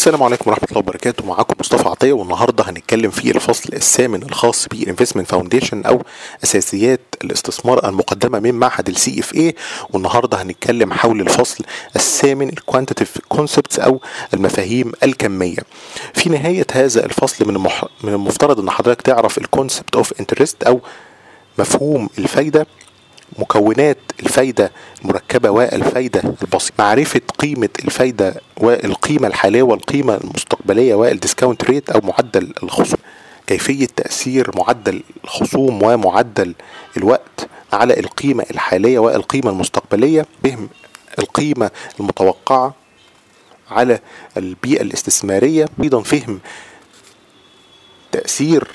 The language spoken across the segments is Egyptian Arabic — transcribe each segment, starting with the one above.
السلام عليكم ورحمة الله وبركاته معاكم مصطفى عطية والنهاردة هنتكلم في الفصل الثامن الخاص بالانفستمنت فاونديشن أو أساسيات الاستثمار المقدمة من معهد السي اف اي والنهاردة هنتكلم حول الفصل الثامن الكوانتيتيف كونسبتس أو المفاهيم الكمية في نهاية هذا الفصل من المح... من المفترض أن حضرتك تعرف الكونسبت اوف انترست أو مفهوم الفايدة مكونات الفايدة المركبة والفايدة البسيطة معرفة قيمة الفايدة والقيمة الحالية والقيمة المستقبلية والديسكاونت ريت أو معدل الخصوم كيفية تأثير معدل الخصوم ومعدل الوقت على القيمة الحالية والقيمة المستقبلية فهم القيمة المتوقعة على البيئة الاستثمارية أيضا فهم تأثير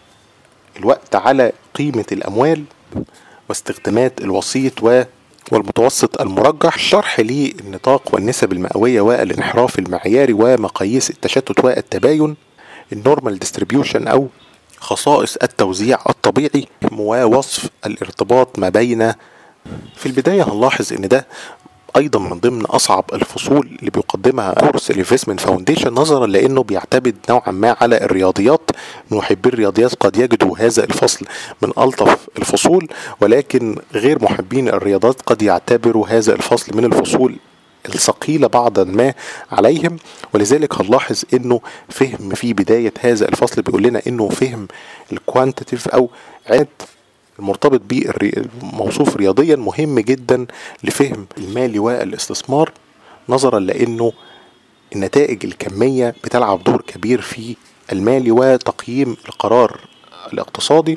الوقت على قيمة الأموال واستخدامات الوسيط و والمتوسط المرجح شرح للنطاق والنسب المئوية والانحراف المعياري ومقاييس التشتت والتباين النورمال ديستريبيوشن أو خصائص التوزيع الطبيعي ووصف الارتباط ما بين في البداية هنلاحظ ان ده ايضا من ضمن اصعب الفصول اللي بيقدمها كورس الانفستمنت فاونديشن نظرا لانه بيعتمد نوعا ما على الرياضيات محبي الرياضيات قد يجدوا هذا الفصل من الطف الفصول ولكن غير محبين الرياضات قد يعتبروا هذا الفصل من الفصول الثقيلة بعضا ما عليهم ولذلك هنلاحظ انه فهم في بداية هذا الفصل بيقول لنا انه فهم الكوانتيتيف او عد المرتبط بالموصوف رياضيا مهم جدا لفهم المالي والاستثمار نظرا لانه النتائج الكمية بتلعب دور كبير في المالي وتقييم القرار الاقتصادي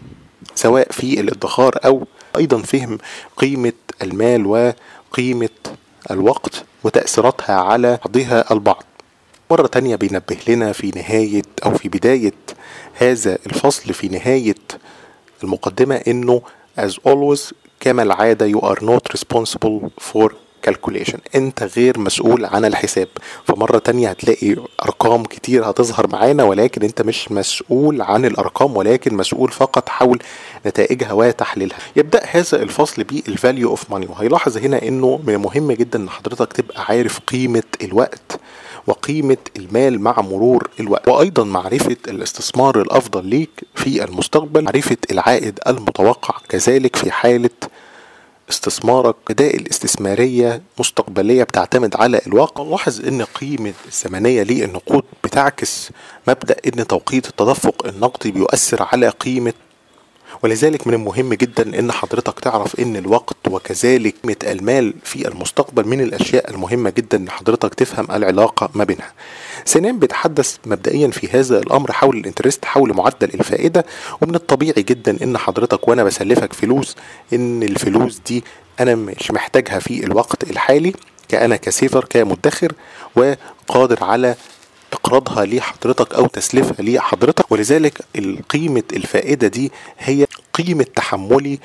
سواء في الادخار او ايضا فهم قيمة المال وقيمة الوقت وتأثيراتها على بعضها البعض مرة تانية بينبه لنا في نهاية أو في بداية هذا الفصل في نهاية المقدمة انه as always كما العادة you are not responsible for calculation انت غير مسؤول عن الحساب فمرة تانية هتلاقي ارقام كتير هتظهر معانا ولكن انت مش مسؤول عن الارقام ولكن مسؤول فقط حول نتائجها وتحليلها يبدأ هذا الفصل بالفاليو اوف ماني وهيلاحظ هنا انه من المهم جدا ان حضرتك تبقى عارف قيمة الوقت وقيمة المال مع مرور الوقت وأيضا معرفة الاستثمار الأفضل ليك في المستقبل معرفة العائد المتوقع كذلك في حالة استثمارك بدائل استثمارية مستقبلية بتعتمد على الواقع لاحظ ان قيمة الزمنية للنقود بتعكس مبدأ ان توقيت التدفق النقدي بيؤثر على قيمة ولذلك من المهم جدا ان حضرتك تعرف ان الوقت وكذلك قيمة المال في المستقبل من الاشياء المهمة جدا ان حضرتك تفهم العلاقة ما بينها ثانيا بيتحدث مبدئيا في هذا الامر حول الانترست حول معدل الفائدة ومن الطبيعي جدا ان حضرتك وانا بسلفك فلوس ان الفلوس دي انا مش محتاجها في الوقت الحالي كأنا كسيفر كمدخر وقادر على اقراضها لحضرتك او تسليفها لحضرتك ولذلك قيمة الفائدة دي هي قيمة تحملي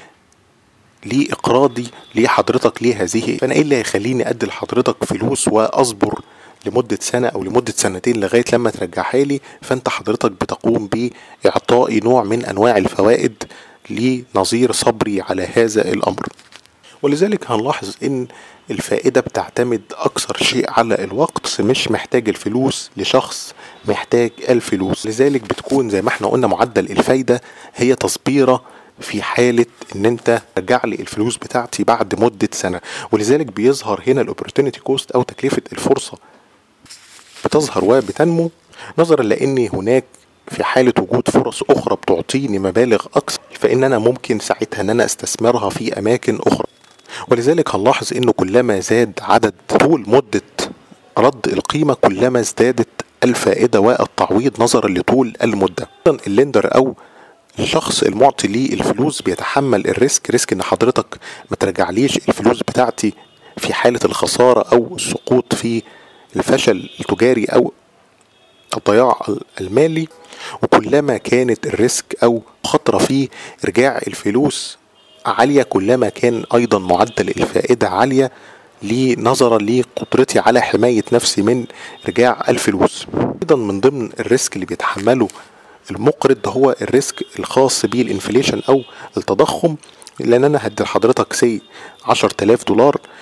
لاقراضي لحضرتك لهذه فانا ايه اللي هيخليني ادي لحضرتك فلوس واصبر لمدة سنة أو لمدة سنتين لغاية لما ترجعها لي فأنت حضرتك بتقوم بإعطائي نوع من أنواع الفوائد لنظير صبري على هذا الأمر ولذلك هنلاحظ ان الفائدة بتعتمد اكثر شيء على الوقت مش محتاج الفلوس لشخص محتاج الفلوس لذلك بتكون زي ما احنا قلنا معدل الفايدة هي تصبيرة في حالة ان انت رجع لي الفلوس بتاعتي بعد مدة سنة ولذلك بيظهر هنا الاوبورتونيتي كوست او تكلفة الفرصة بتظهر وبتنمو نظرا لان هناك في حالة وجود فرص أخرى بتعطيني مبالغ أكثر فإن أنا ممكن ساعتها إن أنا أستثمرها في أماكن أخرى ولذلك هنلاحظ انه كلما زاد عدد طول مدة رد القيمة كلما ازدادت الفائدة والتعويض نظرا لطول المدة الليندر او الشخص المعطي ليه الفلوس بيتحمل الريسك ريسك ان حضرتك ما ترجعليش الفلوس بتاعتي في حالة الخسارة او السقوط في الفشل التجاري او الضياع المالي وكلما كانت الريسك او خطرة في ارجاع الفلوس عالية كلما كان أيضا معدل الفائدة عالية نظرا لقدرتي على حماية نفسي من رجاع الفلوس أيضا من ضمن الريسك اللي بيتحمله المقرض هو الريسك الخاص بالانفليشن أو التضخم لان انا هدي لحضرتك سي 10000 دولار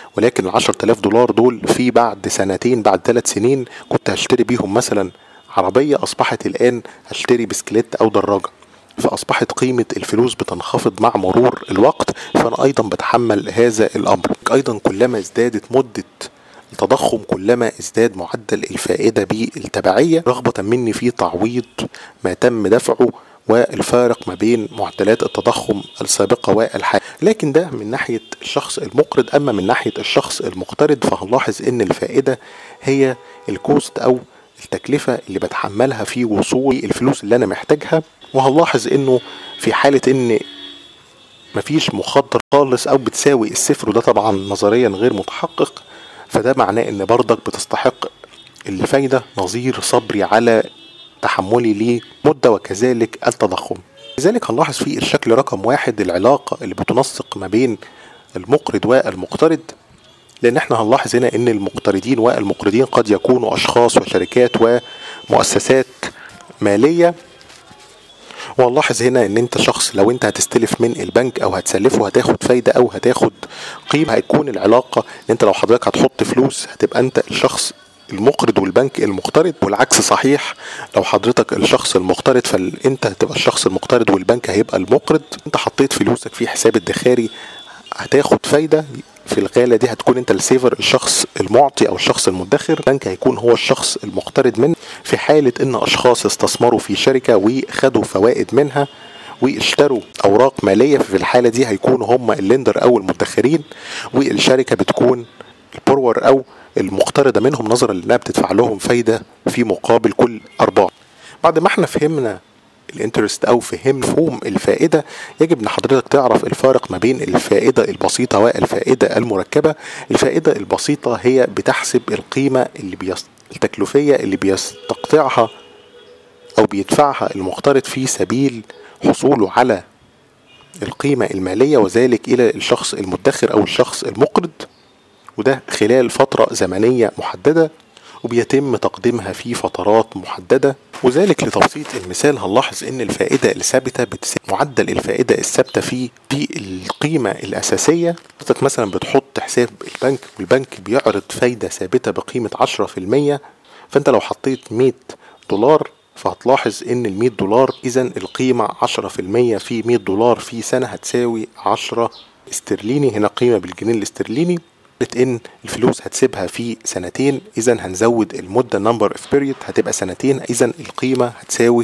ولكن ال 10000 دولار دول في بعد سنتين بعد ثلاث سنين كنت هشتري بيهم مثلا عربية أصبحت الآن هشتري بسكليت أو دراجة فأصبحت قيمة الفلوس بتنخفض مع مرور الوقت فأنا أيضا بتحمل هذا الأمر أيضا كلما ازدادت مدة التضخم كلما ازداد معدل الفائدة بالتبعية رغبة مني في تعويض ما تم دفعه والفارق ما بين معدلات التضخم السابقة والحالية لكن ده من ناحية الشخص المقرض أما من ناحية الشخص المقترض فهنلاحظ أن الفائدة هي الكوست أو التكلفة اللي بتحملها في وصول الفلوس اللي أنا محتاجها وهنلاحظ أنه في حالة أن مفيش مخدر خالص أو بتساوي الصفر وده طبعا نظريا غير متحقق فده معناه أن برضك بتستحق الفايدة نظير صبري على تحملي لمدة وكذلك التضخم لذلك هنلاحظ في الشكل رقم واحد العلاقة اللي بتنسق ما بين المقرض والمقترض لان احنا هنلاحظ هنا ان المقترضين والمقرضين قد يكونوا اشخاص وشركات ومؤسسات ماليه وهنلاحظ هنا ان انت شخص لو انت هتستلف من البنك او هتسلفه هتاخد فايده او هتاخد قيمه هيكون العلاقه ان انت لو حضرتك هتحط فلوس هتبقى انت الشخص المقرض والبنك المقترض والعكس صحيح لو حضرتك الشخص المقترض فانت هتبقى الشخص المقترض والبنك هيبقى المقرض انت حطيت فلوسك في حساب الدخاري هتاخد فايده في الغاله دي هتكون انت السيفر الشخص المعطي او الشخص المدخر البنك هيكون هو الشخص المقترض منه في حاله ان اشخاص استثمروا في شركه وخدوا فوائد منها واشتروا اوراق ماليه في الحاله دي هيكونوا هم الليندر او المدخرين والشركه بتكون البرور او المقترضه منهم نظرا لانها بتدفع لهم فايده في مقابل كل ارباح بعد ما احنا فهمنا الانترست او فهم مفهوم الفائده يجب ان حضرتك تعرف الفارق ما بين الفائده البسيطه والفائده المركبه الفائده البسيطه هي بتحسب القيمه اللي بيست... التكلفيه اللي بيستقطعها او بيدفعها المقترض في سبيل حصوله على القيمه الماليه وذلك الى الشخص المدخر او الشخص المقرض وده خلال فتره زمنيه محدده وبيتم تقديمها في فترات محددة وذلك لتبسيط المثال هنلاحظ ان الفائدة الثابتة بتساوي معدل الفائدة الثابتة في في القيمة الأساسية حضرتك مثلا بتحط حساب البنك والبنك بيعرض فايدة ثابتة بقيمة 10% فانت لو حطيت 100 دولار فهتلاحظ ان ال 100 دولار اذا القيمة 10% في 100 دولار في سنة هتساوي 10 استرليني هنا قيمة بالجنيه الاسترليني ان الفلوس هتسيبها في سنتين اذا هنزود المده نمبر اوف بيريود هتبقى سنتين اذا القيمه هتساوي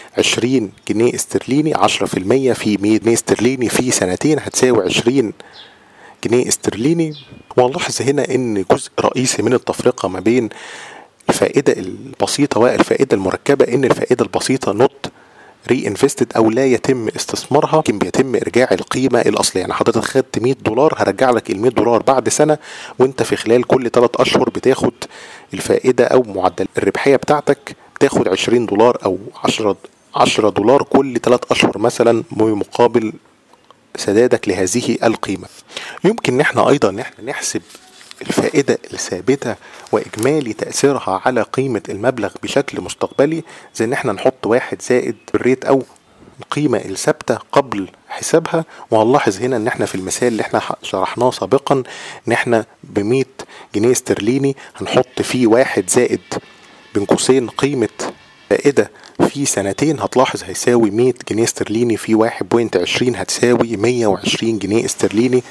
20 جنيه استرليني 10% في 100 جنيه استرليني في سنتين هتساوي 20 جنيه استرليني ونلاحظ هنا ان جزء رئيسي من التفرقه ما بين الفائده البسيطه والفائده المركبه ان الفائده البسيطه نوت ري انفستد او لا يتم استثمارها لكن بيتم ارجاع القيمه الاصليه يعني حضرتك خدت 100 دولار هرجع لك ال 100 دولار بعد سنه وانت في خلال كل 3 اشهر بتاخد الفائده او معدل الربحيه بتاعتك بتاخد 20 دولار او 10 10 دولار كل 3 اشهر مثلا مقابل سدادك لهذه القيمه يمكن ان احنا ايضا ان احنا نحسب الفائدة الثابتة وإجمالي تأثيرها على قيمة المبلغ بشكل مستقبلي زي إن احنا نحط واحد زائد الريت أو القيمة الثابتة قبل حسابها وهنلاحظ هنا إن احنا في المثال اللي احنا شرحناه سابقا إن احنا بمية جنيه استرليني هنحط فيه واحد زائد بين قوسين قيمة فائدة في سنتين هتلاحظ هيساوي 100 جنيه استرليني في 1.20 هتساوي 120 جنيه استرليني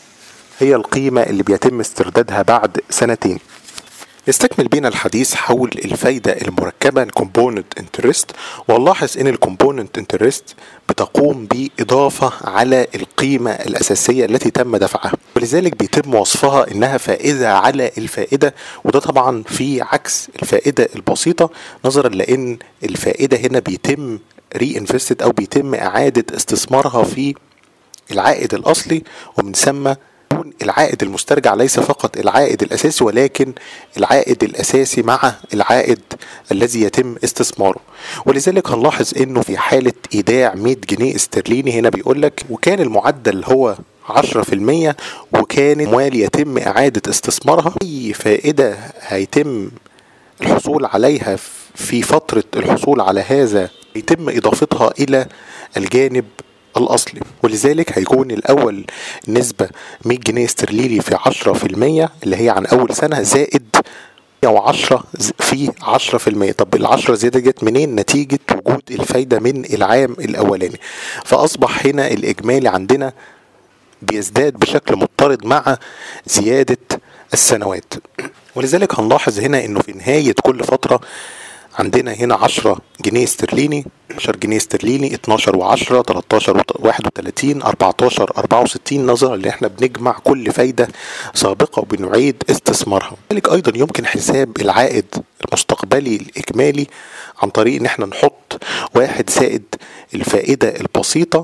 هي القيمة اللي بيتم استردادها بعد سنتين نستكمل بينا الحديث حول الفايدة المركبة الكومبوننت انترست ونلاحظ ان الكومبوننت انترست بتقوم بإضافة على القيمة الأساسية التي تم دفعها ولذلك بيتم وصفها انها فائدة على الفائدة وده طبعا في عكس الفائدة البسيطة نظرا لان الفائدة هنا بيتم ري انفستد او بيتم اعادة استثمارها في العائد الاصلي ومن ثم يكون العائد المسترجع ليس فقط العائد الاساسي ولكن العائد الاساسي مع العائد الذي يتم استثماره ولذلك هنلاحظ انه في حالة ايداع 100 جنيه استرليني هنا بيقول لك وكان المعدل هو 10% وكان اموال يتم اعادة استثمارها اي فائدة هيتم الحصول عليها في فترة الحصول على هذا يتم اضافتها الى الجانب الأصلي ولذلك هيكون الأول نسبة 100 جنيه استرليني في 10% اللي هي عن أول سنة زائد 110 في 10% طب ال 10 زيادة جت منين نتيجة وجود الفايدة من العام الأولاني فأصبح هنا الإجمالي عندنا بيزداد بشكل مضطرد مع زيادة السنوات ولذلك هنلاحظ هنا انه في نهاية كل فترة عندنا هنا 10 جنيه استرليني 10 جنيه استرليني 12 و10 13 31 14 64 نظرا اللي احنا بنجمع كل فايدة سابقة وبنعيد استثمارها لذلك ايضا يمكن حساب العائد المستقبلي الاجمالي عن طريق ان احنا نحط واحد زائد الفائدة البسيطة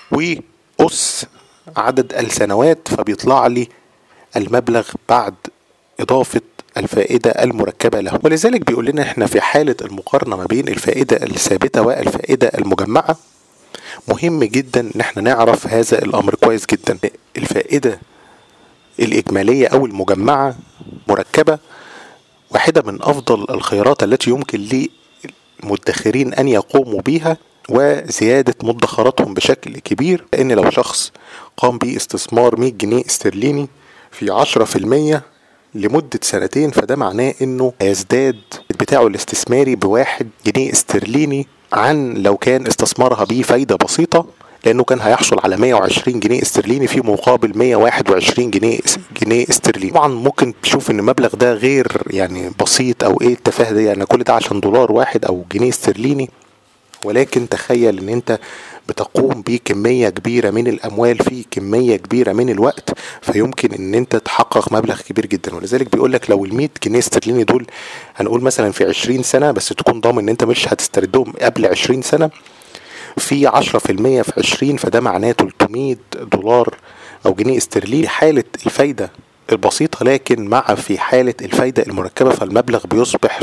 وأس عدد السنوات فبيطلع لي المبلغ بعد إضافة الفائدة المركبة له ولذلك بيقول لنا احنا في حالة المقارنة ما بين الفائدة الثابتة والفائدة المجمعة مهم جدا ان احنا نعرف هذا الامر كويس جدا الفائدة الاجمالية او المجمعة مركبة واحدة من افضل الخيارات التي يمكن للمدخرين ان يقوموا بها وزيادة مدخراتهم بشكل كبير لان لو شخص قام باستثمار 100 جنيه استرليني في 10% لمدة سنتين فده معناه انه هيزداد بتاعه الاستثماري بواحد جنيه استرليني عن لو كان استثمرها بيه فايدة بسيطة لانه كان هيحصل على 120 جنيه استرليني في مقابل 121 جنيه جنيه استرليني طبعا ممكن تشوف ان المبلغ ده غير يعني بسيط او ايه التفاهه دي يعني كل ده عشان دولار واحد او جنيه استرليني ولكن تخيل ان انت بتقوم بكمية كبيرة من الأموال في كمية كبيرة من الوقت فيمكن إن أنت تحقق مبلغ كبير جدا ولذلك بيقول لك لو ال 100 جنيه استرليني دول هنقول مثلا في 20 سنة بس تكون ضامن إن أنت مش هتستردهم قبل 20 سنة في 10% في 20 فده معناه 300 دولار أو جنيه استرليني حالة الفايدة البسيطة لكن مع في حالة الفايدة المركبة فالمبلغ بيصبح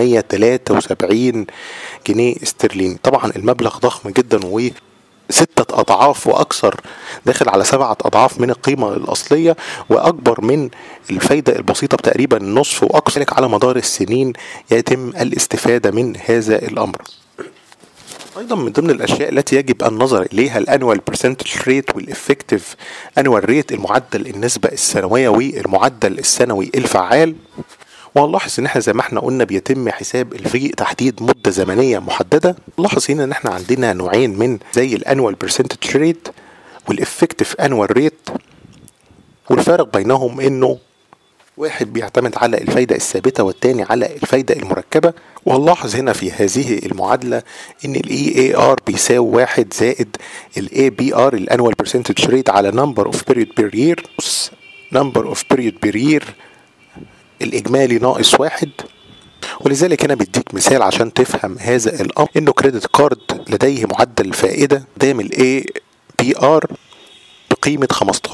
673 جنيه استرليني طبعا المبلغ ضخم جدا و ستة أضعاف وأكثر داخل على سبعة أضعاف من القيمة الأصلية وأكبر من الفايدة البسيطة بتقريبا نصف وأكثر على مدار السنين يتم الاستفادة من هذا الأمر ايضا من ضمن الاشياء التي يجب النظر اليها الانوال برسنتج ريت والافكتيف انوال ريت المعدل النسبه السنويه والمعدل السنوي الفعال وهنلاحظ ان احنا زي ما احنا قلنا بيتم حساب الفي تحديد مده زمنيه محدده نلاحظ هنا ان احنا عندنا نوعين من زي الانوال برسنتج ريت والافكتيف انوال ريت والفارق بينهم انه واحد بيعتمد على الفايدة الثابتة والتاني على الفايدة المركبة وهنلاحظ هنا في هذه المعادلة ان ال EAR بيساوي واحد زائد ال ABR ال Annual Percentage Rate على Number of Period Per Year Number of Period Per Year الإجمالي ناقص واحد ولذلك هنا بديك مثال عشان تفهم هذا الأمر إنه كريدت كارد لديه معدل فائدة قدام ال APR بقيمة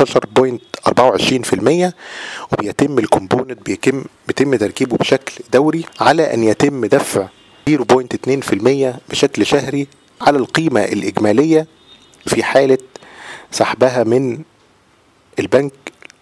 15.24% وبيتم الكومبوننت بيتم بيتم تركيبه بشكل دوري على أن يتم دفع 0.2% بشكل شهري على القيمة الإجمالية في حالة سحبها من البنك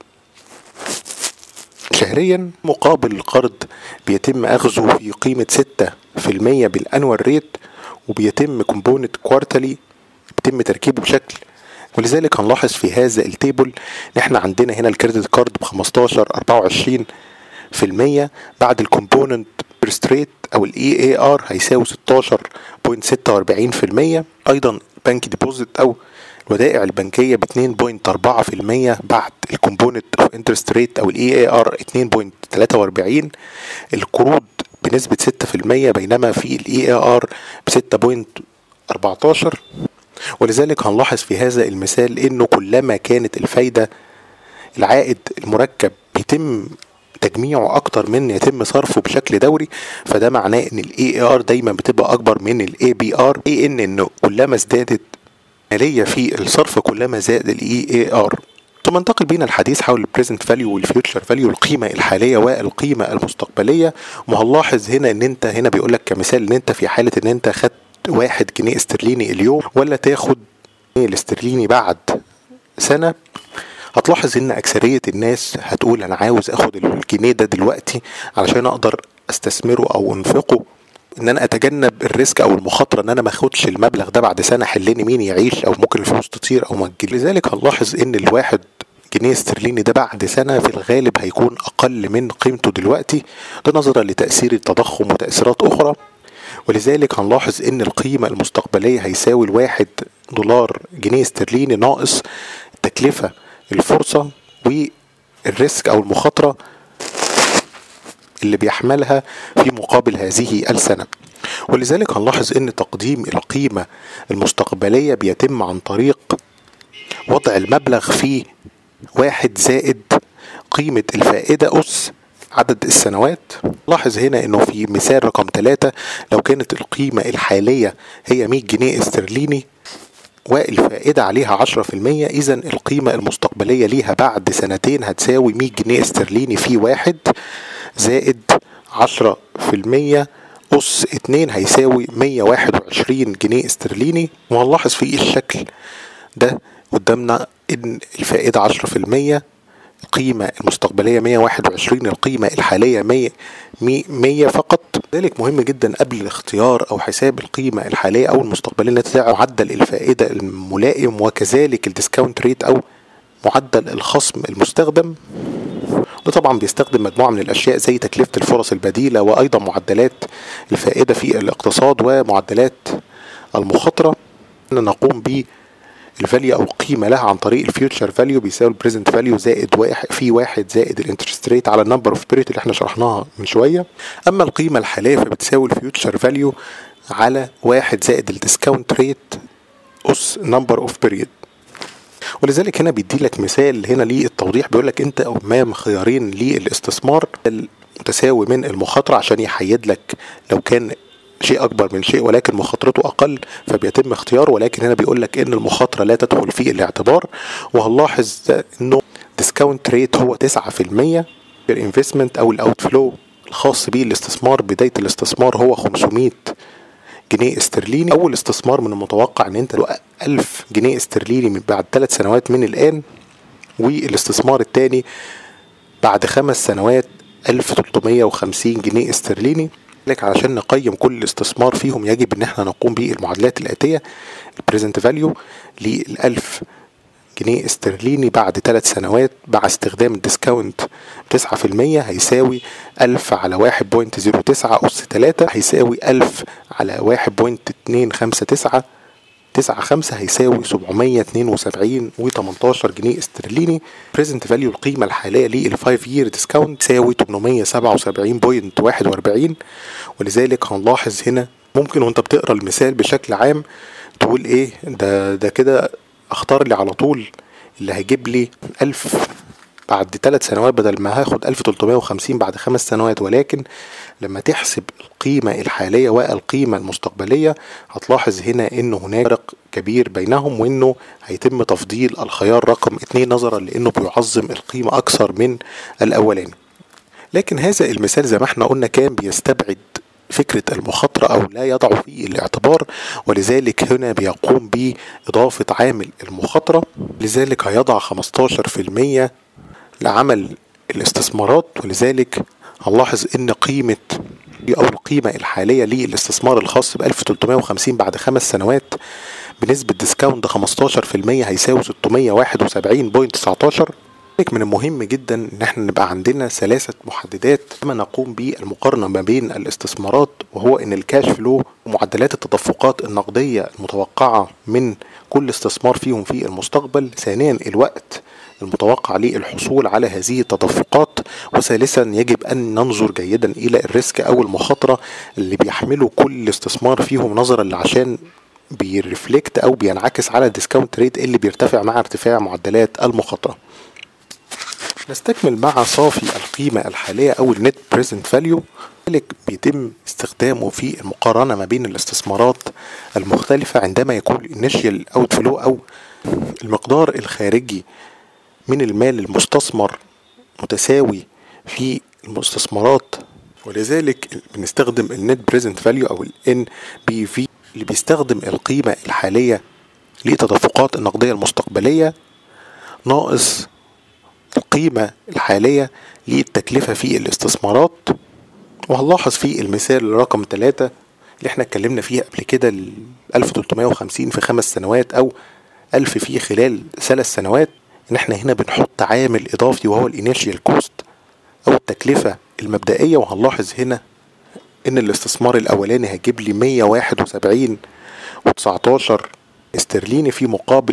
شهريا مقابل القرض بيتم أخذه في قيمة 6% بالأنوال ريت وبيتم كومبوننت كوارتلي بيتم تركيبه بشكل ولذلك هنلاحظ في هذا التيبل ان احنا عندنا هنا الكريدت كارد ب 15 24 في المية بعد الكومبوننت بيرست ريت او الاي اي ار هيساوي 16.46 في المية ايضا بنك ديبوزيت او الودائع البنكيه ب 2.4% بعد الكومبوننت اوف انترست ريت او الاي اي ار 2.43 القروض بنسبه 6% بينما في الاي اي ار ب 6.14 ولذلك هنلاحظ في هذا المثال انه كلما كانت الفايده العائد المركب بيتم تجميعه اكتر من يتم صرفه بشكل دوري فده معناه ان الاي اي ار دايما بتبقى اكبر من الاي بي ار اي ان انه كلما ازدادت ماليه في الصرف كلما زاد الاي اي ار ثم ننتقل بينا الحديث حول البريزنت فاليو والفيوتشر فاليو القيمه الحاليه والقيمه المستقبليه وهنلاحظ هنا ان انت هنا بيقول لك كمثال ان انت في حاله ان انت خدت واحد جنيه استرليني اليوم ولا تاخد جنيه الاسترليني بعد سنة هتلاحظ ان اكثرية الناس هتقول انا عاوز اخد الجنيه ده دلوقتي علشان اقدر استثمره او انفقه ان انا اتجنب الريسك او المخاطره ان انا ما اخدش المبلغ ده بعد سنه حلني مين يعيش او ممكن الفلوس تطير او ما تجيلي لذلك هنلاحظ ان الواحد جنيه استرليني ده بعد سنة في الغالب هيكون أقل من قيمته دلوقتي ده نظرا لتأثير التضخم وتأثيرات أخرى ولذلك هنلاحظ ان القيمة المستقبلية هيساوي الواحد دولار جنيه استرليني ناقص التكلفة الفرصة والريسك او المخاطرة اللي بيحملها في مقابل هذه السنة ولذلك هنلاحظ ان تقديم القيمة المستقبلية بيتم عن طريق وضع المبلغ في واحد زائد قيمة الفائدة أس عدد السنوات لاحظ هنا انه في مثال رقم ثلاثة لو كانت القيمة الحالية هي 100 جنيه استرليني والفائدة عليها 10% إذا القيمة المستقبلية ليها بعد سنتين هتساوي 100 جنيه استرليني في واحد زائد 10% أس 2 هيساوي 121 جنيه استرليني وهنلاحظ في الشكل ده قدامنا إن الفائدة 10% القيمة المستقبلية 121 القيمة الحالية 100 100 فقط ذلك مهم جدا قبل الاختيار او حساب القيمة الحالية او المستقبلية ان تعرف معدل الفائدة الملائم وكذلك الديسكاونت ريت او معدل الخصم المستخدم ده طبعا بيستخدم مجموعة من الأشياء زي تكلفة الفرص البديلة وأيضا معدلات الفائدة في الاقتصاد ومعدلات المخاطرة أن نقوم ب الفاليو او القيمه لها عن طريق الفيوتشر فاليو بيساوي البريزنت فاليو زائد واحد في واحد زائد الانترست ريت على النمبر اوف بيريد اللي احنا شرحناها من شويه اما القيمه الحاليه فبتساوي الفيوتشر فاليو على واحد زائد الديسكاونت ريت اس نمبر اوف بيريد ولذلك هنا بيدي لك مثال هنا للتوضيح بيقول لك انت امام خيارين للاستثمار المتساوي من المخاطره عشان يحيد لك لو كان شيء اكبر من شيء ولكن مخاطرته اقل فبيتم اختياره ولكن هنا بيقول لك ان المخاطره لا تدخل في الاعتبار وهنلاحظ انه ديسكاونت ريت هو 9% الانفستمنت او الاوت فلو الخاص به الاستثمار بدايه الاستثمار هو 500 جنيه استرليني اول استثمار من المتوقع ان انت 1000 جنيه استرليني من بعد ثلاث سنوات من الان والاستثمار الثاني بعد خمس سنوات 1350 جنيه استرليني لك علشان نقيم كل استثمار فيهم يجب ان احنا نقوم بالمعادلات الاتيه البريزنت فاليو للألف جنيه استرليني بعد ثلاث سنوات مع استخدام الديسكاونت 9% هيساوي 1000 على 1.09 أس 3 هيساوي 1000 على 1.259 تسعة خمسة هيساوي سبعمية اتنين وسبعين وتمنتاشر جنيه استرليني بريزنت فاليو القيمة الحالية للفايف يير ديسكاونت تساوي تمنمية سبعة وسبعين بوينت واحد واربعين ولذلك هنلاحظ هنا ممكن وانت بتقرا المثال بشكل عام تقول ايه ده ده كده اختار لي على طول اللي هيجيب لي ألف بعد ثلاث سنوات بدل ما هاخد 1350 بعد خمس سنوات ولكن لما تحسب القيمة الحالية والقيمة المستقبلية هتلاحظ هنا انه هناك فرق كبير بينهم وانه هيتم تفضيل الخيار رقم اتنين نظرا لانه بيعظم القيمة اكثر من الاولاني لكن هذا المثال زي ما احنا قلنا كان بيستبعد فكرة المخاطرة أو لا يضع في الاعتبار ولذلك هنا بيقوم بإضافة عامل المخاطرة لذلك هيضع 15% لعمل الاستثمارات ولذلك هنلاحظ ان قيمة او القيمة الحالية للاستثمار الخاص ب 1350 بعد خمس سنوات بنسبة ديسكاونت 15% هيساوي 671.19 من المهم جدا ان احنا نبقى عندنا ثلاثة محددات لما نقوم بالمقارنة ما بين الاستثمارات وهو ان الكاش فلو ومعدلات التدفقات النقدية المتوقعة من كل استثمار فيهم في المستقبل ثانيا الوقت المتوقع للحصول على هذه التدفقات وثالثا يجب ان ننظر جيدا الى الريسك او المخاطره اللي بيحمله كل استثمار فيهم نظرا لعشان بيرفلكت او بينعكس على الديسكاونت ريت اللي بيرتفع مع ارتفاع معدلات المخاطره نستكمل مع صافي القيمة الحالية أو النت بريزنت فاليو ذلك بيتم استخدامه في المقارنة ما بين الاستثمارات المختلفة عندما يكون الانيشيال اوت فلو أو المقدار الخارجي من المال المستثمر متساوي في المستثمرات ولذلك بنستخدم النت بريزنت فاليو او الان بي في اللي بيستخدم القيمة الحالية لتدفقات النقدية المستقبلية ناقص القيمة الحالية للتكلفة في الاستثمارات وهنلاحظ في المثال رقم ثلاثة اللي احنا اتكلمنا فيه قبل كده ال 1350 في خمس سنوات او 1000 في خلال ثلاث سنوات ان احنا هنا بنحط عامل اضافي وهو الانيشيال كوست او التكلفة المبدئية وهنلاحظ هنا ان الاستثمار الاولاني هيجيب لي 171 و19 استرليني في مقابل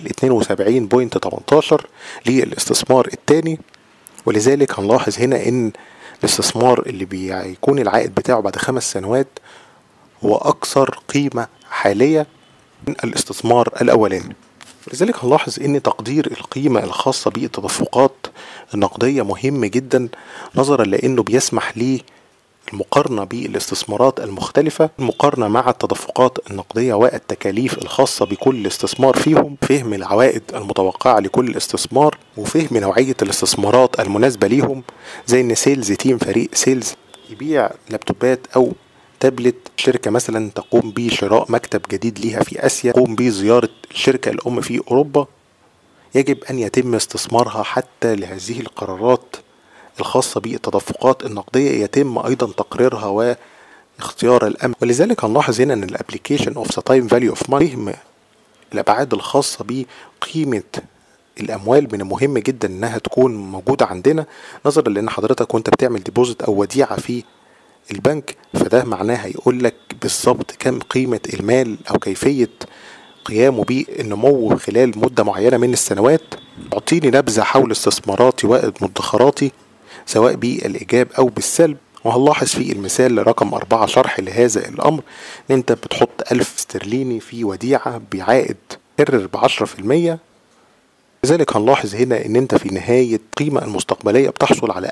72.18 للاستثمار الثاني ولذلك هنلاحظ هنا ان الاستثمار اللي بيكون العائد بتاعه بعد خمس سنوات هو اكثر قيمة حالية من الاستثمار الاولاني لذلك هنلاحظ ان تقدير القيمة الخاصة بالتدفقات النقدية مهم جدا نظرا لانه بيسمح لي المقارنة بالاستثمارات المختلفة المقارنة مع التدفقات النقدية والتكاليف الخاصة بكل استثمار فيهم فهم العوائد المتوقعة لكل استثمار وفهم نوعية الاستثمارات المناسبة ليهم زي ان سيلز تيم فريق سيلز يبيع لابتوبات او تابلت شركة مثلا تقوم بشراء مكتب جديد ليها في آسيا تقوم بزيارة الشركة الأم في أوروبا يجب أن يتم استثمارها حتى لهذه القرارات الخاصة بالتدفقات النقدية يتم أيضا تقريرها واختيار الأمن ولذلك هنلاحظ هنا أن الابليكيشن اوف ذا تايم فاليو اوف ماني فهم الأبعاد الخاصة بقيمة الأموال من المهم جدا إنها تكون موجودة عندنا نظرا لأن حضرتك وأنت بتعمل ديبوزيت أو وديعة في البنك فده معناه هيقول لك بالظبط كم قيمة المال أو كيفية قيامه بالنمو خلال مدة معينة من السنوات يعطيني نبذة حول استثماراتي ومدخراتي سواء بالإيجاب أو بالسلب وهنلاحظ في المثال رقم أربعة شرح لهذا الأمر إن أنت بتحط ألف استرليني في وديعة بعائد كرر بعشرة في المية لذلك هنلاحظ هنا ان انت في نهاية القيمة المستقبلية بتحصل على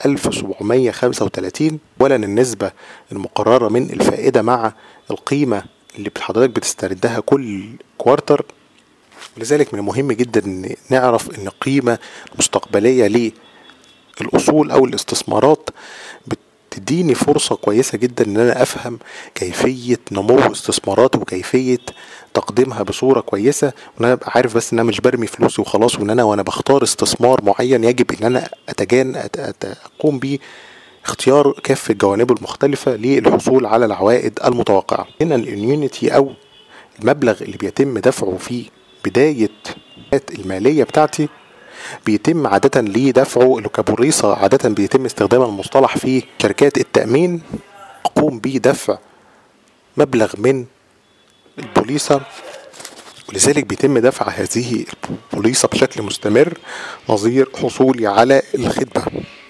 1735 اولا النسبة المقررة من الفائدة مع القيمة اللي حضرتك بتستردها كل كوارتر ولذلك من المهم جدا ان نعرف ان القيمة المستقبلية للأصول أو الاستثمارات بتديني فرصة كويسة جدا ان انا افهم كيفية نمو استثماراتي وكيفية تقديمها بصورة كويسة وان انا ابقى عارف بس ان انا مش برمي فلوسي وخلاص وان انا وانا بختار استثمار معين يجب ان انا اتجان أت- أت- اقوم بيه اختيار كافة جوانبه المختلفة للحصول على العوائد المتوقعة هنا الاميونيتي او المبلغ اللي بيتم دفعه في بداية المالية بتاعتي بيتم عادة لدفعه كبوريصة عادة بيتم استخدام المصطلح في شركات التأمين أقوم بدفع مبلغ من البوليصة ولذلك بيتم دفع هذه البوليصة بشكل مستمر نظير حصولي على الخدمة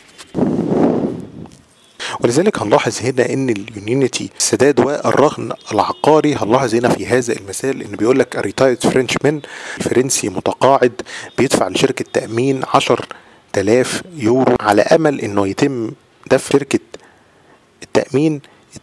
ولذلك هنلاحظ هنا ان اليونيتي السداد والرهن العقاري هنلاحظ هنا في هذا المثال ان بيقول لك ريتايرد فرنش مان الفرنسي متقاعد بيدفع لشركة تأمين 10000 يورو على امل انه يتم دفع شركة التأمين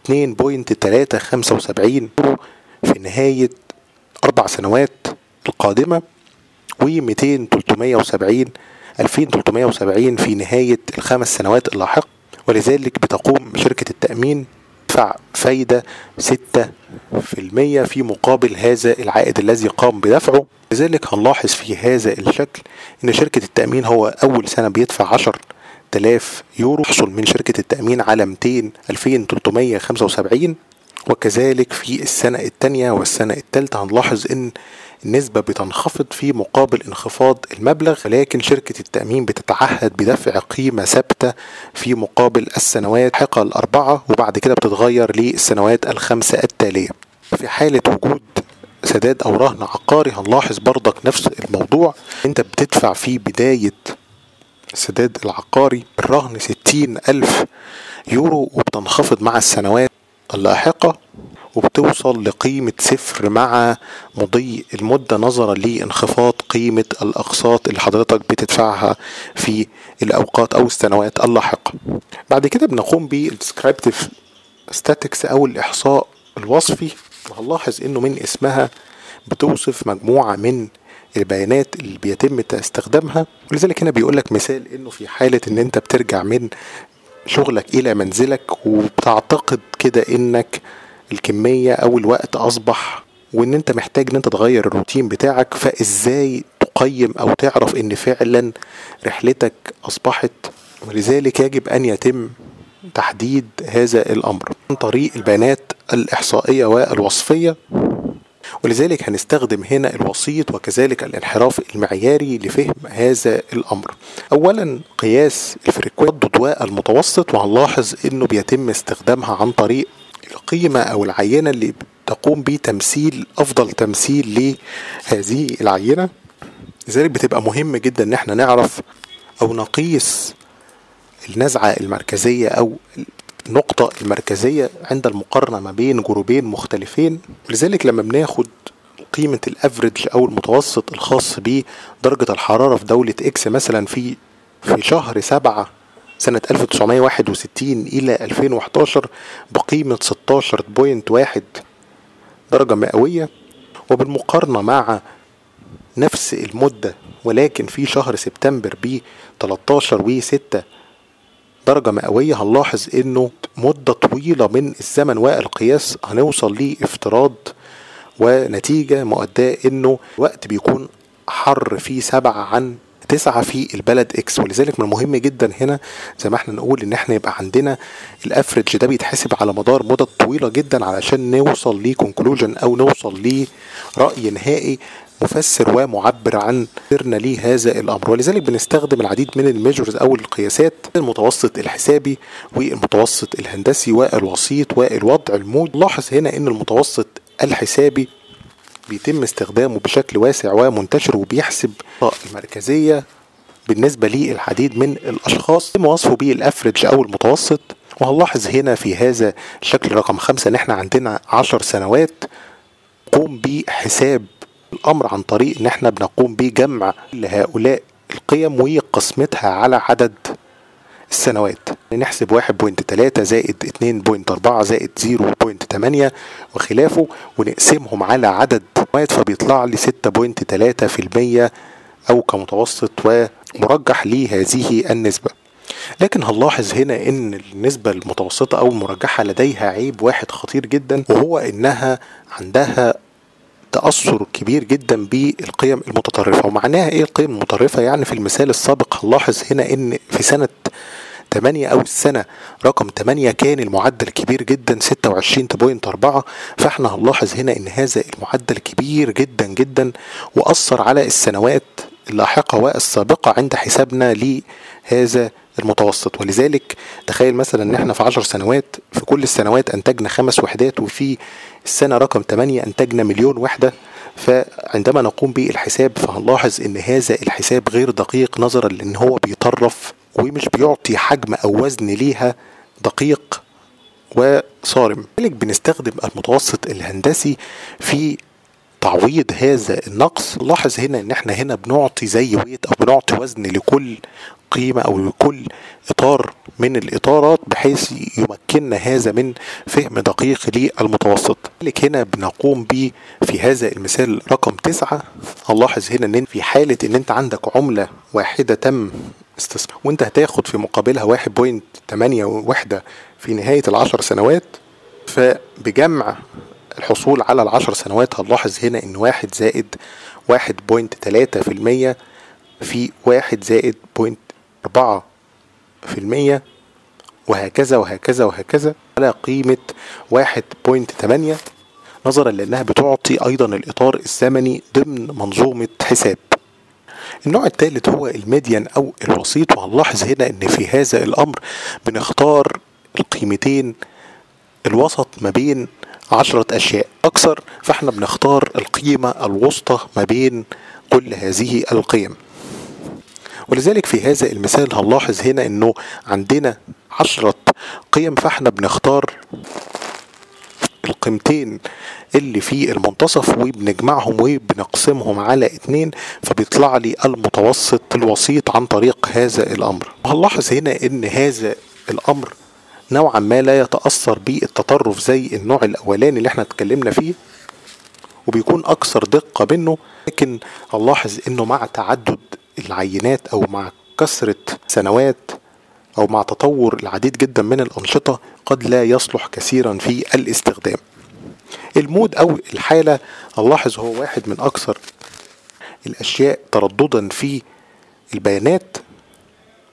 2.375 يورو في نهاية أربع سنوات القادمة و200 370 2370 في نهاية الخمس سنوات اللاحقة ولذلك بتقوم شركة التأمين تدفع فايدة 6% في مقابل هذا العائد الذي قام بدفعه لذلك هنلاحظ في هذا الشكل ان شركة التأمين هو اول سنة بيدفع 10 آلاف يورو يحصل من شركة التأمين على 200 2375 وكذلك في السنة الثانية والسنة الثالثة هنلاحظ ان النسبة بتنخفض في مقابل انخفاض المبلغ ولكن شركة التأمين بتتعهد بدفع قيمة ثابتة في مقابل السنوات اللاحقة الأربعة وبعد كده بتتغير للسنوات الخمسة التالية في حالة وجود سداد أو رهن عقاري هنلاحظ برضك نفس الموضوع انت بتدفع في بداية السداد العقاري الرهن ستين ألف يورو وبتنخفض مع السنوات اللاحقة وبتوصل لقيمة صفر مع مضي المدة نظرا لانخفاض قيمة الأقساط اللي حضرتك بتدفعها في الأوقات أو السنوات اللاحقة بعد كده بنقوم بالديسكريبتيف statics أو الإحصاء الوصفي وهنلاحظ إنه من اسمها بتوصف مجموعة من البيانات اللي بيتم استخدامها ولذلك هنا بيقول لك مثال انه في حالة ان انت بترجع من شغلك الى منزلك وبتعتقد كده انك الكمية او الوقت اصبح وان انت محتاج ان انت تغير الروتين بتاعك فازاي تقيم او تعرف ان فعلا رحلتك اصبحت ولذلك يجب ان يتم تحديد هذا الأمر عن طريق البيانات الإحصائية والوصفية ولذلك هنستخدم هنا الوسيط وكذلك الانحراف المعياري لفهم هذا الأمر أولا قياس الفريكوينت والمتوسط وهنلاحظ أنه بيتم استخدامها عن طريق القيمة أو العينة اللي تقوم بتمثيل أفضل تمثيل لهذه العينة لذلك بتبقى مهم جدا ان احنا نعرف او نقيس النزعة المركزية او النقطة المركزية عند المقارنة ما بين جروبين مختلفين ولذلك لما بناخد قيمة الافريج او المتوسط الخاص بدرجة الحرارة في دولة اكس مثلا في في شهر سبعة سنة 1961 إلى 2011 بقيمة 16.1 درجة مئوية وبالمقارنة مع نفس المدة ولكن في شهر سبتمبر ب 13 و 6 درجة مئوية هنلاحظ انه مدة طويلة من الزمن والقياس هنوصل لافتراض ونتيجة مؤداة انه وقت بيكون حر فيه سبعة عن تسعة في البلد اكس ولذلك من المهم جدا هنا زي ما احنا نقول ان احنا يبقى عندنا الافريج ده بيتحسب على مدار مدة طويلة جدا علشان نوصل لكونكلوجن او نوصل لرأي نهائي مفسر ومعبر عن سرنا لهذا الامر ولذلك بنستخدم العديد من الميجرز او القياسات المتوسط الحسابي والمتوسط الهندسي والوسيط والوضع الموج لاحظ هنا ان المتوسط الحسابي بيتم استخدامه بشكل واسع ومنتشر وبيحسب المركزية بالنسبة للعديد من الأشخاص يتم وصفه بالأفرج أو المتوسط وهنلاحظ هنا في هذا الشكل رقم خمسة إن إحنا عندنا عشر سنوات نقوم بحساب الأمر عن طريق إن إحنا بنقوم بجمع لهؤلاء القيم وقسمتها على عدد السنوات نحسب 1.3 زائد 2.4 زائد 0.8 وخلافه ونقسمهم على عدد سنوات فبيطلع لي 6.3% أو كمتوسط ومرجح لهذه النسبة لكن هنلاحظ هنا ان النسبة المتوسطة او المرجحة لديها عيب واحد خطير جدا وهو انها عندها تأثر كبير جدا بالقيم المتطرفة ومعناها ايه القيم المتطرفة يعني في المثال السابق هنلاحظ هنا ان في سنة 8 او السنة رقم 8 كان المعدل كبير جدا 26.4 فاحنا هنلاحظ هنا ان هذا المعدل كبير جدا جدا واثر على السنوات اللاحقة والسابقة عند حسابنا لهذا المتوسط ولذلك تخيل مثلا ان احنا في عشر سنوات في كل السنوات انتجنا خمس وحدات وفي السنة رقم 8 انتجنا مليون وحدة فعندما نقوم بالحساب فهنلاحظ ان هذا الحساب غير دقيق نظرا لان هو بيطرف ومش بيعطي حجم او وزن ليها دقيق وصارم لذلك بنستخدم المتوسط الهندسي في تعويض هذا النقص لاحظ هنا ان احنا هنا بنعطي زي ويت او بنعطي وزن لكل قيمة او لكل اطار من الاطارات بحيث يمكننا هذا من فهم دقيق للمتوسط لذلك هنا بنقوم ب في هذا المثال رقم تسعة هنلاحظ هنا ان في حالة ان انت عندك عملة واحدة تم استثمار وانت هتاخد في مقابلها 1.8 وحدة في نهاية العشر سنوات فبجمع الحصول على العشر سنوات هنلاحظ هنا ان واحد زائد واحد بوينت تلاتة في المية في واحد زائد بوينت أربعة في المية وهكذا وهكذا وهكذا على قيمة واحد بوينت تمانية نظرا لأنها بتعطي أيضا الإطار الزمني ضمن منظومة حساب النوع الثالث هو الميديان أو الوسيط وهنلاحظ هنا إن في هذا الأمر بنختار القيمتين الوسط ما بين عشرة أشياء أكثر فإحنا بنختار القيمة الوسطى ما بين كل هذه القيم ولذلك في هذا المثال هنلاحظ هنا انه عندنا عشرة قيم فاحنا بنختار القيمتين اللي في المنتصف وبنجمعهم وبنقسمهم على اتنين فبيطلع لي المتوسط الوسيط عن طريق هذا الامر هنلاحظ هنا ان هذا الامر نوعا ما لا يتأثر بالتطرف زي النوع الأولاني اللي احنا اتكلمنا فيه وبيكون أكثر دقة منه لكن هنلاحظ إنه مع تعدد العينات أو مع كثرة سنوات أو مع تطور العديد جدا من الأنشطة قد لا يصلح كثيرا في الاستخدام المود أو الحالة نلاحظ هو واحد من أكثر الأشياء ترددا في البيانات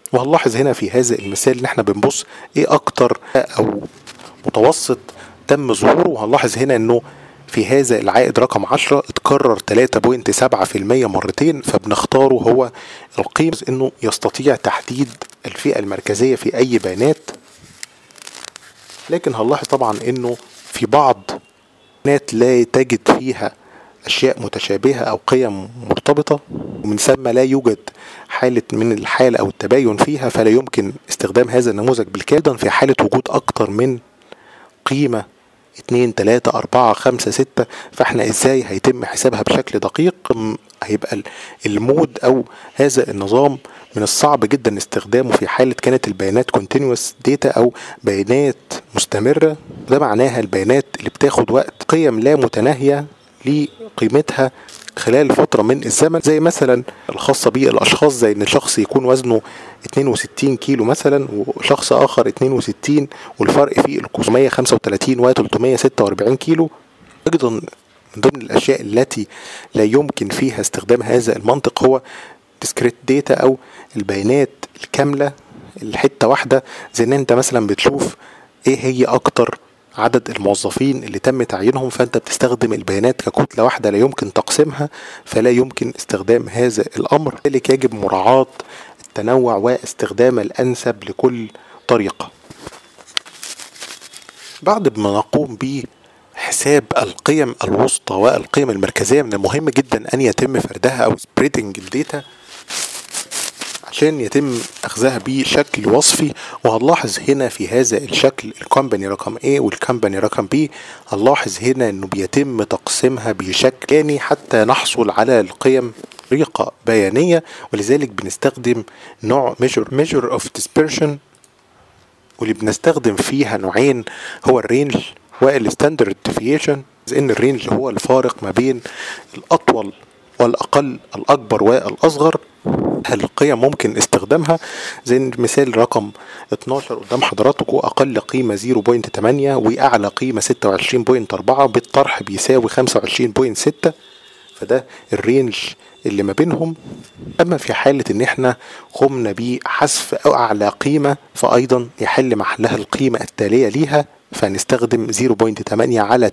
وهنلاحظ هنا في هذا المثال ان احنا بنبص ايه اكتر او متوسط تم ظهوره وهنلاحظ هنا انه في هذا العائد رقم 10 اتكرر 3.7% مرتين فبنختاره هو القيمة انه يستطيع تحديد الفئة المركزية في اي بيانات لكن هنلاحظ طبعا انه في بعض بيانات لا تجد فيها اشياء متشابهة او قيم مرتبطة ومن ثم لا يوجد حالة من الحالة او التباين فيها فلا يمكن استخدام هذا النموذج بالكامل في حالة وجود اكتر من قيمة اتنين تلاتة أربعة خمسة ستة فاحنا ازاي هيتم حسابها بشكل دقيق هيبقى المود أو هذا النظام من الصعب جدا استخدامه في حالة كانت البيانات continuous data أو بيانات مستمرة ده معناها البيانات اللي بتاخد وقت قيم لا متناهية لقيمتها خلال فترة من الزمن زي مثلا الخاصة بالأشخاص زي إن شخص يكون وزنه 62 كيلو مثلا وشخص آخر 62 والفرق في ال 535 و 346 كيلو أيضا من ضمن الأشياء التي لا يمكن فيها استخدام هذا المنطق هو discrete data أو البيانات الكاملة الحتة واحدة زي إن أنت مثلا بتشوف إيه هي أكتر عدد الموظفين اللي تم تعيينهم فانت بتستخدم البيانات ككتله واحده لا يمكن تقسيمها فلا يمكن استخدام هذا الامر لذلك يجب مراعاه التنوع واستخدام الانسب لكل طريقه بعد ما نقوم بحساب القيم الوسطى والقيم المركزيه من المهم جدا ان يتم فردها او سبريدنج الداتا عشان يتم اخذها بشكل وصفي وهنلاحظ هنا في هذا الشكل الكومباني رقم A والكومباني رقم B هنلاحظ هنا انه بيتم تقسيمها بشكل ثاني حتى نحصل على القيم طريقة بيانية ولذلك بنستخدم نوع measure measure of dispersion واللي بنستخدم فيها نوعين هو الرينج والستاندرد ديفيشن ان الرينج هو الفارق ما بين الاطول والاقل الاكبر والاصغر هل القيم ممكن استخدامها زي المثال رقم 12 قدام حضراتكم اقل قيمه 0.8 واعلى قيمه 26.4 بالطرح بيساوي 25.6 فده الرينج اللي ما بينهم اما في حاله ان احنا قمنا بحذف او اعلى قيمه فايضا يحل محلها القيمه التاليه ليها فنستخدم 0.8 على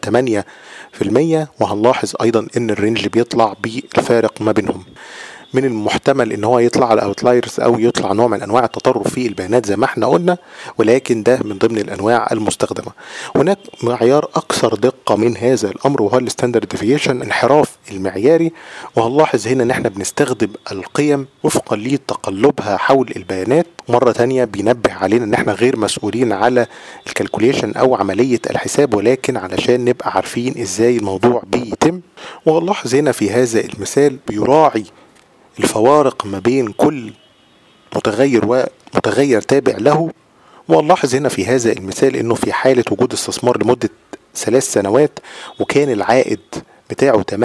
8% وهنلاحظ ايضا ان الرينج بيطلع بالفارق ما بينهم من المحتمل ان هو يطلع على اوتلايرز او يطلع نوع من انواع التطرف في البيانات زي ما احنا قلنا ولكن ده من ضمن الانواع المستخدمه هناك معيار اكثر دقه من هذا الامر وهو الستاندرد ديفيشن انحراف المعياري وهنلاحظ هنا ان احنا بنستخدم القيم وفقا لتقلبها حول البيانات مرة تانية بينبه علينا ان احنا غير مسؤولين على الكالكوليشن او عملية الحساب ولكن علشان نبقى عارفين ازاي الموضوع بيتم وهنلاحظ هنا في هذا المثال بيراعي الفوارق ما بين كل متغير ومتغير تابع له ونلاحظ هنا في هذا المثال انه في حالة وجود استثمار لمدة ثلاث سنوات وكان العائد بتاعه 8%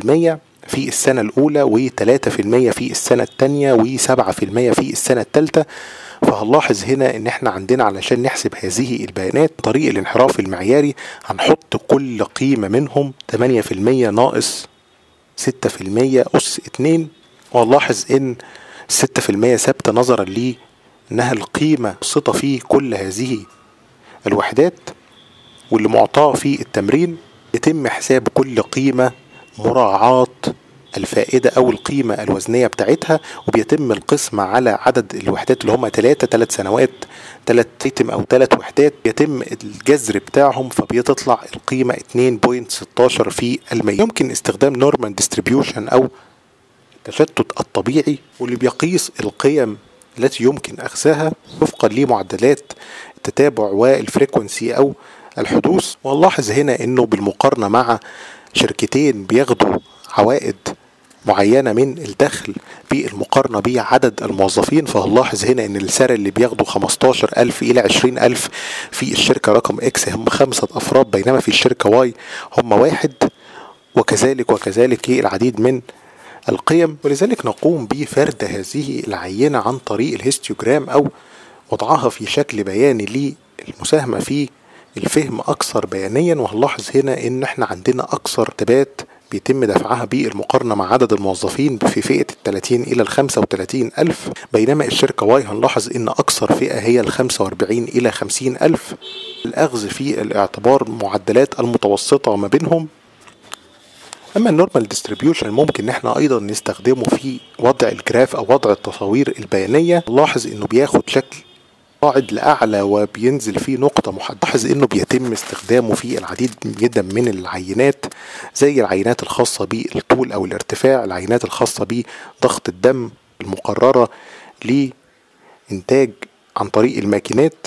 في السنة الأولى و3% في السنة الثانية و7% في السنة الثالثة فهنلاحظ هنا ان احنا عندنا علشان نحسب هذه البيانات طريق الانحراف المعياري هنحط كل قيمة منهم 8% ناقص 6% أس 2 وهنلاحظ ان 6% ثابتة نظرا ليه انها القيمة الصفة في كل هذه الوحدات واللي معطاه في التمرين يتم حساب كل قيمة مراعاة الفائدة أو القيمة الوزنية بتاعتها وبيتم القسم على عدد الوحدات اللي هم ثلاثة ثلاث سنوات ثلاث ايتم أو ثلاث وحدات يتم الجذر بتاعهم فبيتطلع القيمة 2.16 في المية يمكن استخدام نورمان ديستريبيوشن أو التشتت الطبيعي واللي بيقيس القيم التي يمكن أخذها وفقا لمعدلات التتابع والفريكونسي أو الحدوث ونلاحظ هنا انه بالمقارنة مع شركتين بياخدوا عوائد معينة من الدخل بالمقارنة بعدد الموظفين فهنلاحظ هنا ان السعر اللي بياخدوا 15 ألف إلى 20 ألف في الشركة رقم إكس هم خمسة أفراد بينما في الشركة واي هم واحد وكذلك وكذلك العديد من القيم ولذلك نقوم بفرد هذه العينة عن طريق الهيستيوجرام أو وضعها في شكل بياني للمساهمة في الفهم أكثر بيانيا وهنلاحظ هنا إن إحنا عندنا أكثر تبات بيتم دفعها بالمقارنة مع عدد الموظفين في فئة الثلاثين إلى الخمسة وثلاثين ألف بينما الشركة واي هنلاحظ إن أكثر فئة هي الخمسة وأربعين إلى خمسين ألف الأخذ في الاعتبار معدلات المتوسطة ما بينهم اما النورمال ديستريبيوشن ممكن ان احنا ايضا نستخدمه في وضع الجراف او وضع التصاوير البيانيه نلاحظ انه بياخد شكل صاعد لاعلى وبينزل فيه نقطه محدده لاحظ انه بيتم استخدامه في العديد جدا من العينات زي العينات الخاصه بالطول او الارتفاع العينات الخاصه بضغط الدم المقرره لانتاج عن طريق الماكينات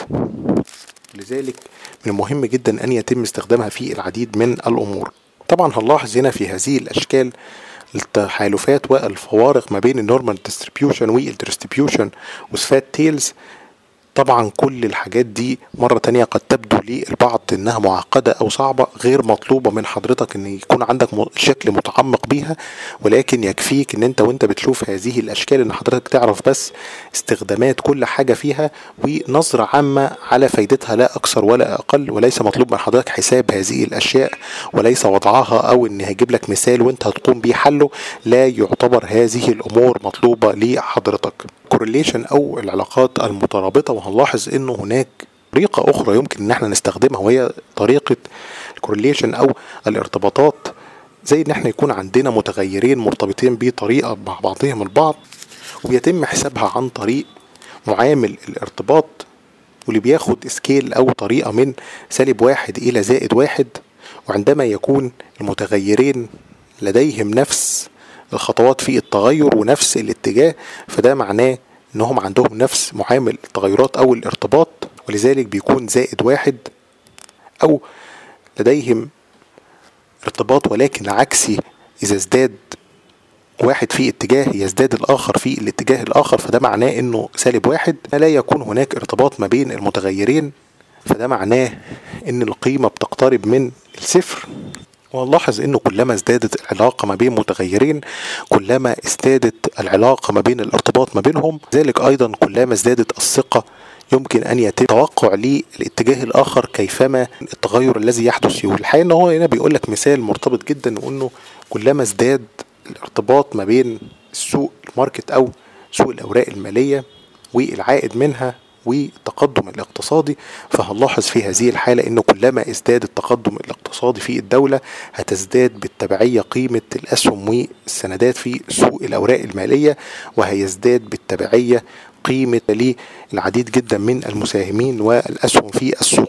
لذلك من المهم جدا ان يتم استخدامها في العديد من الامور طبعا هنلاحظ هنا في هذه الاشكال التحالفات والفوارق ما بين النورمال ديستريبيوشن والديستريبيوشن وصفات تيلز طبعا كل الحاجات دي مرة تانية قد تبدو للبعض انها معقدة او صعبة غير مطلوبة من حضرتك ان يكون عندك شكل متعمق بيها ولكن يكفيك ان انت وانت بتشوف هذه الاشكال ان حضرتك تعرف بس استخدامات كل حاجة فيها ونظرة عامة على فايدتها لا اكثر ولا اقل وليس مطلوب من حضرتك حساب هذه الاشياء وليس وضعها او ان هيجيب لك مثال وانت هتقوم بيه حله لا يعتبر هذه الامور مطلوبة لحضرتك كورليشن او العلاقات المترابطه وهنلاحظ انه هناك طريقه اخرى يمكن ان احنا نستخدمها وهي طريقه الكورليشن او الارتباطات زي ان احنا يكون عندنا متغيرين مرتبطين بطريقه مع بعضهم البعض وبيتم حسابها عن طريق معامل الارتباط واللي بياخد سكيل او طريقه من سالب واحد الى زائد واحد وعندما يكون المتغيرين لديهم نفس الخطوات في التغير ونفس الاتجاه فده معناه انهم عندهم نفس معامل التغيرات او الارتباط ولذلك بيكون زائد واحد او لديهم ارتباط ولكن عكسي اذا ازداد واحد في اتجاه يزداد الاخر في الاتجاه الاخر فده معناه انه سالب واحد لا يكون هناك ارتباط ما بين المتغيرين فده معناه ان القيمة بتقترب من الصفر ونلاحظ انه كلما ازدادت العلاقة ما بين متغيرين كلما ازدادت العلاقة ما بين الارتباط ما بينهم ذلك ايضا كلما ازدادت الثقة يمكن ان يتم توقع للاتجاه الاخر كيفما التغير الذي يحدث فيه الحقيقة ان هو هنا بيقول لك مثال مرتبط جدا وانه كلما ازداد الارتباط ما بين السوق الماركت او سوق الاوراق المالية والعائد منها والتقدم الاقتصادي فهنلاحظ في هذه الحالة أنه كلما ازداد التقدم الاقتصادي في الدولة هتزداد بالتبعية قيمة الأسهم والسندات في سوق الأوراق المالية وهيزداد بالتبعية قيمة للعديد جدا من المساهمين والأسهم في السوق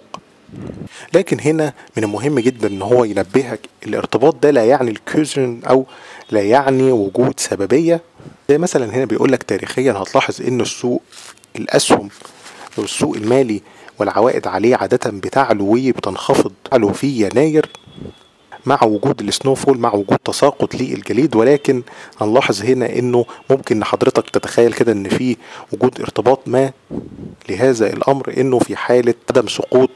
لكن هنا من المهم جدا ان هو ينبهك الارتباط ده لا يعني الكوزن او لا يعني وجود سببيه زي مثلا هنا بيقول لك تاريخيا هتلاحظ ان السوق الاسهم والسوق المالي والعوائد عليه عادة بتعلو وبتنخفض تعلو في يناير مع وجود السنوفول مع وجود تساقط للجليد ولكن هنلاحظ هنا انه ممكن حضرتك تتخيل كده ان في وجود ارتباط ما لهذا الامر انه في حالة عدم سقوط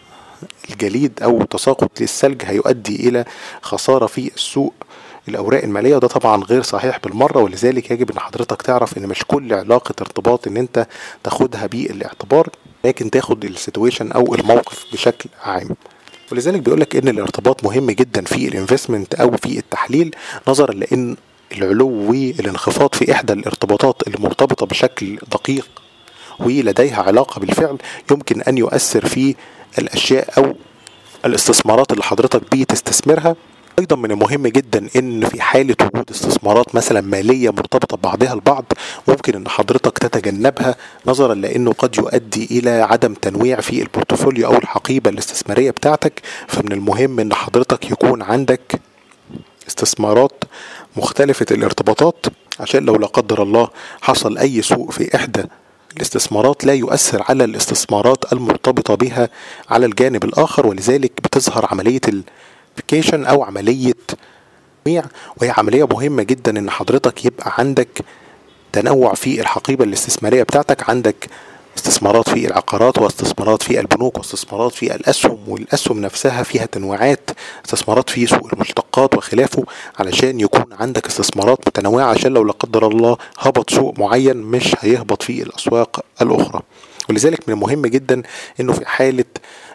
الجليد او تساقط للثلج هيؤدي الى خسارة في السوق الاوراق الماليه وده طبعا غير صحيح بالمره ولذلك يجب ان حضرتك تعرف ان مش كل علاقه ارتباط ان انت تاخدها بالاعتبار لكن تاخد السيتويشن او الموقف بشكل عام ولذلك بيقول لك ان الارتباط مهم جدا في الانفستمنت او في التحليل نظرا لان العلو والانخفاض في احدى الارتباطات المرتبطه بشكل دقيق ولديها علاقه بالفعل يمكن ان يؤثر في الاشياء او الاستثمارات اللي حضرتك بتستثمرها ايضا من المهم جدا ان في حاله وجود استثمارات مثلا ماليه مرتبطه ببعضها البعض ممكن ان حضرتك تتجنبها نظرا لانه قد يؤدي الى عدم تنويع في البورتفوليو او الحقيبه الاستثماريه بتاعتك فمن المهم ان حضرتك يكون عندك استثمارات مختلفه الارتباطات عشان لو لا قدر الله حصل اي سوء في احدى الاستثمارات لا يؤثر على الاستثمارات المرتبطه بها على الجانب الاخر ولذلك بتظهر عمليه الفيكيشن او عمليه تنويع وهي عمليه مهمه جدا ان حضرتك يبقى عندك تنوع في الحقيبه الاستثماريه بتاعتك عندك استثمارات في العقارات واستثمارات في البنوك واستثمارات في الاسهم والاسهم نفسها فيها تنويعات استثمارات في سوق المشتقات وخلافه علشان يكون عندك استثمارات متنوعه عشان لو لا قدر الله هبط سوق معين مش هيهبط في الاسواق الاخرى ولذلك من المهم جدا انه في حاله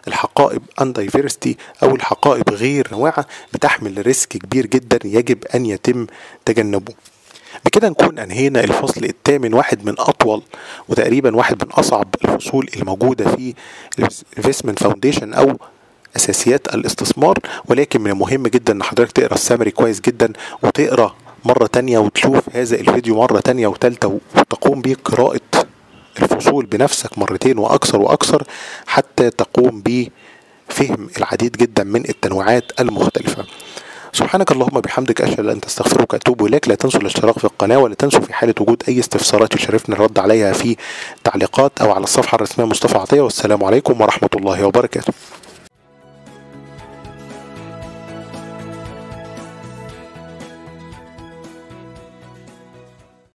الحقائب undiversity أو الحقائب غير نواعة بتحمل ريسك كبير جدا يجب أن يتم تجنبه بكده نكون انهينا الفصل الثامن واحد من اطول وتقريبا واحد من اصعب الفصول الموجوده في الانفستمنت فاونديشن او اساسيات الاستثمار ولكن من المهم جدا ان حضرتك تقرا السامري كويس جدا وتقرا مرة تانية وتشوف هذا الفيديو مرة تانية وتالتة وتقوم بقراءة الفصول بنفسك مرتين وأكثر وأكثر حتى تقوم بفهم العديد جدا من التنوعات المختلفة سبحانك اللهم بحمدك أشهد أن تستغفرك وأتوب إليك لا تنسوا الاشتراك في القناة ولا تنسوا في حالة وجود أي استفسارات يشرفنا الرد عليها في تعليقات أو على الصفحة الرسمية مصطفى عطية والسلام عليكم ورحمة الله وبركاته